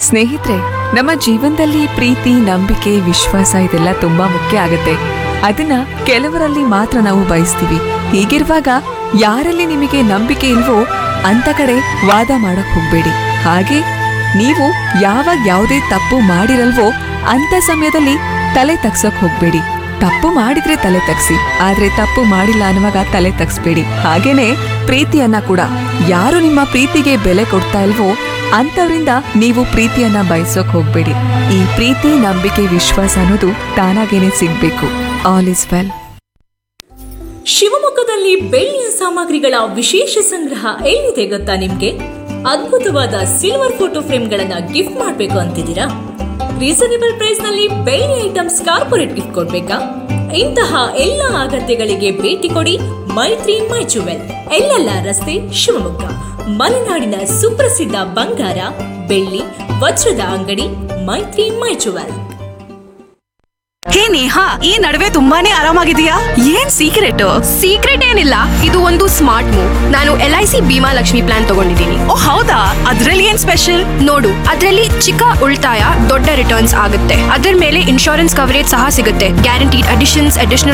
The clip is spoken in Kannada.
ಸ್ನೇಹಿತರೆ ನಮ್ಮ ಜೀವನದಲ್ಲಿ ಪ್ರೀತಿ ನಂಬಿಕೆ ವಿಶ್ವಾಸ ಇದೆಲ್ಲ ತುಂಬಾ ಮುಖ್ಯ ಆಗುತ್ತೆ ಅದನ್ನ ಕೆಲವರಲ್ಲಿ ಮಾತ್ರ ನಾವು ಬಯಸ್ತೀವಿ ಹೀಗಿರುವಾಗ ಯಾರಲ್ಲಿ ನಿಮಗೆ ನಂಬಿಕೆ ಇಲ್ವೋ ಅಂತ ಕಡೆ ವಾದ ಮಾಡಕ್ ಹೋಗ್ಬೇಡಿ ಹಾಗೆ ನೀವು ಯಾವಾಗ ಯಾವುದೇ ತಪ್ಪು ಮಾಡಿರಲ್ವೋ ಅಂತ ಸಮಯದಲ್ಲಿ ತಲೆ ತಗ್ಸಕ್ ಹೋಗ್ಬೇಡಿ ತಪ್ಪು ಮಾಡಿದ್ರೆ ತಲೆ ತಗ್ಸಿ ಆದ್ರೆ ತಪ್ಪು ಮಾಡಿಲ್ಲ ಅನ್ನುವಾಗ ತಲೆ ತಗ್ಸ್ಬೇಡಿ ಹಾಗೇನೆ ಪ್ರೀತಿಯನ್ನ ಕೂಡ ಯಾರು ನಿಮ್ಮ ಪ್ರೀತಿಗೆ ಬೆಲೆ ಕೊಡ್ತಾ ಇಲ್ವೋ ಅಂತವರಿಂದ ನೀವು ಪ್ರೀತಿಯನ್ನ ಬಯಸೋಕ್ ಹೋಗ್ಬೇಡಿ ಈ ಪ್ರೀತಿ ನಂಬಿಕೆ ವಿಶ್ವಾಸ ಅನ್ನೋದು ತಾನಾಗೇನೆ ಸಿಗ್ಬೇಕು ಆಲ್ ಇಸ್ ವೆಲ್ ಶಿವಮೊಗ್ಗದಲ್ಲಿ ಬೆಳ್ಳಿಯ ಸಾಮಗ್ರಿಗಳ ವಿಶೇಷ ಸಂಗ್ರಹ ಎಲ್ಲಿದೆ ಗೊತ್ತಾ ನಿಮ್ಗೆ ಅದ್ಭುತವಾದ ಸಿಲ್ವರ್ ಫೋಟೋ ಫ್ರೇಮ್ಗಳನ್ನ ಗಿಫ್ಟ್ ಮಾಡ್ಬೇಕು ಅಂತಿದ್ದೀರಾ ರೀಸನೇಬಲ್ ಪ್ರೈಸ್ ನಲ್ಲಿ ಬೆಳ್ಳಿ ಐಟಮ್ಸ್ ಕಾರ್ಪೊರೇಟ್ ಗಿಫ್ಟ್ ಕೊಡ್ಬೇಕಾ ಇಂತಹ ಎಲ್ಲ ಅಗತ್ಯಗಳಿಗೆ ಭೇಟಿ ಕೊಡಿ ಮೈತ್ರಿ ಮೈ ಜುವೆಲ್ ಎಲ್ಲೆಲ್ಲ ರಸ್ತೆ ಶಿವಮೊಗ್ಗ ಮಲೆನಾಡಿನ ಸುಪ್ರಸಿದ್ಧ ಬಂಗಾರ ಬೆಳ್ಳಿ ವಜ್ರದ ಅಂಗಡಿ ಮೈತ್ರಿ ಮೈ ಜುವೆಲ್ ಹೇ ನೇಹಾ ಈ ನಡುವೆ ತುಂಬಾನೇ ಆರಾಮಾಗಿದೆಯಾ ಏನ್ ಸೀಕ್ರೆಟ್ ಸೀಕ್ರೆಟ್ ಏನಿಲ್ಲ ಇದು ಒಂದು ಸ್ಮಾರ್ಟ್ ಮೂವ್ ನಾನು L I C Bhima Lakshmi plan ತಗೊಂಡಿದ್ದೀನಿ ಓ ಹೌದಾ ಅದ್ರಲ್ಲಿ ಏನ್ ಸ್ಪೆಷಲ್ ನೋಡು ಅದರಲ್ಲಿ ಚಿಕ್ಕ ಉಳಿತಾಯ ದೊಡ್ಡ ರಿಟರ್ನ್ಸ್ ಆಗುತ್ತೆ ಅದರ ಮೇಲೆ ಇನ್ಶೂರೆನ್ಸ್ ಕವರೇಜ್ ಸಹ ಸಿಗುತ್ತೆ ಗ್ಯಾರಂಟಿಡ್ ಅಡಿಷನ್ಸ್ ಅಡಿಷನಲ್